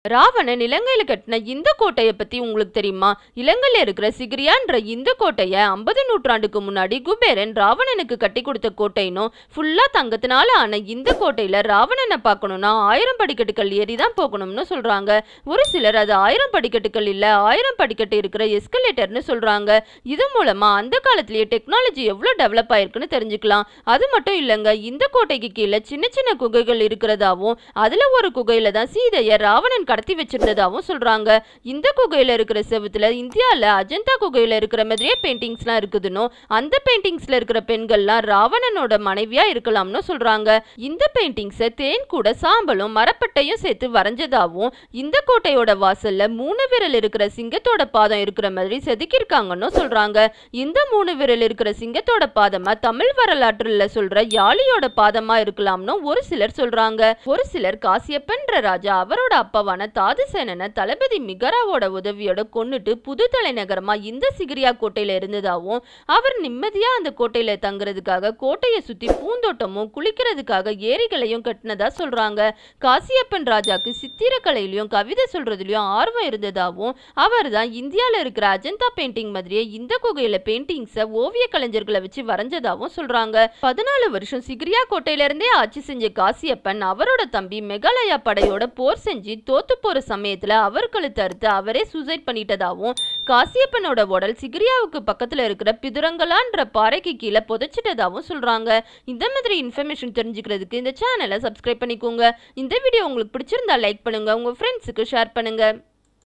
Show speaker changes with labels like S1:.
S1: ராவணன் இலங்கையில கட்டின இந்த கோட்டையை பத்தி உங்களுக்கு தெரியுமா இலங்கையில இருக்கிற சிகிரியான்ற இந்த கோட்டையை ஐம்பது நூற்றாண்டுக்கு முன்னாடி குபேரன் ராவணனுக்கு கட்டி கொடுத்த கோட்டைனும் ஃபுல்லா தங்கத்தினால ஆன இந்த கோட்டையில ராவணனை பார்க்கணும்னா ஆயிரம் படிக்கட்டுகள் ஏறி தான் போகணும்னு சொல்றாங்க ஒரு சிலர் அது ஆயிரம் படிக்கட்டுகள் இல்ல ஆயிரம் படிக்கட்டு இருக்கிற எஸ்கலேட்டர்னு சொல்றாங்க இது மூலமா அந்த காலத்திலேயே டெக்னாலஜி எவ்வளவு டெவலப் ஆயிருக்குன்னு தெரிஞ்சுக்கலாம் அது மட்டும் இல்லைங்க இந்த கோட்டைக்கு கீழே சின்ன சின்ன குகைகள் இருக்கிறதாவும் அதுல ஒரு குகையில தான் சீதைய ராவணன் கடத்தி வச்சிருந்ததாவும் சொல்றாங்க இந்த குகையில இருக்கிற செவுத்துல இந்தியால அஜந்தா குகையில இருக்கிற மாதிரியே பெயிண்டிங்ஸ்லாம் இருக்குதுன்னு அந்த பெயிண்டிங்ஸ்ல இருக்கிற பெண்கள்லாம் ராவணனோட மனைவியா இருக்கலாம்னு சொல்றாங்க இந்த பெயிண்டிங்ஸை தேன் கூட சாம்பலும் மரப்பட்டையும் சேர்த்து வரைஞ்சதாவும் இந்த கோட்டையோட வாசல்ல மூணு விரல் இருக்கிற சிங்கத்தோட பாதம் இருக்கிற மாதிரி செதுக்கியிருக்காங்கன்னு சொல்றாங்க இந்த மூணு விரல் இருக்கிற சிங்கத்தோட பாதமா தமிழ் வரலாற்றுல சொல்ற யாழியோட பாதமா இருக்கலாம்னு ஒரு சிலர் சொல்றாங்க ஒரு சிலர் காசியப்பன்ற ராஜா அவரோட அப்பாவான தாதுசேனனை தளபதி மிகராவோட உதவியோட கொன்னுட்டு புது தலைநகரமா இந்த சிகிரியா கோட்டையில இருந்ததாவும் அவர் நிம்மதியா அந்த கோட்டையில தங்குறதுக்காக கோட்டையை சுத்தி பூந்தோட்டமும் குளிக்கிறதுக்காக ஏரிகளையும் கட்டினதா சொல்றாங்க காசியப்பன் ராஜாக்கு சித்திரக்கலையிலயும் கவிதை சொல்றதுலயும் ஆர்வம் இருந்ததாவும் அவர் தான் இந்தியால இருக்கிற அஜந்தா பெயிண்டிங் மாதிரியே இந்த குகையில பெயிண்டிங்ஸை ஓவிய கலைஞர்களை வச்சு வரைஞ்சதாவும் சொல்றாங்க பதினாலு வருஷம் சிகிரியா கோட்டையில இருந்தே ஆட்சி செஞ்ச காசியப்பன் அவரோட தம்பி மெகாலயா படையோட போர் செஞ்சு தோத்து போற சமயத்துல அவர் கழுத்து அறுத்து அவரே சூசைட் பண்ணிட்டதாவும் காசியப்பனோட உடல் சிகிரியாவுக்கு பக்கத்துல இருக்கிற பிதுரங்கலான்ற பாறைக்கு கீழே புதைச்சிட்டதாவும் சொல்றாங்க இந்த மாதிரி இன்ஃபர்மேஷன் தெரிஞ்சுக்கிறதுக்கு இந்த சேனலை சப்ஸ்கிரைப் பண்ணிக்கோங்க இந்த வீடியோ உங்களுக்கு பிடிச்சிருந்தா லைக் பண்ணுங்க உங்க ஃப்ரெண்ட்ஸுக்கு ஷேர் பண்ணுங்க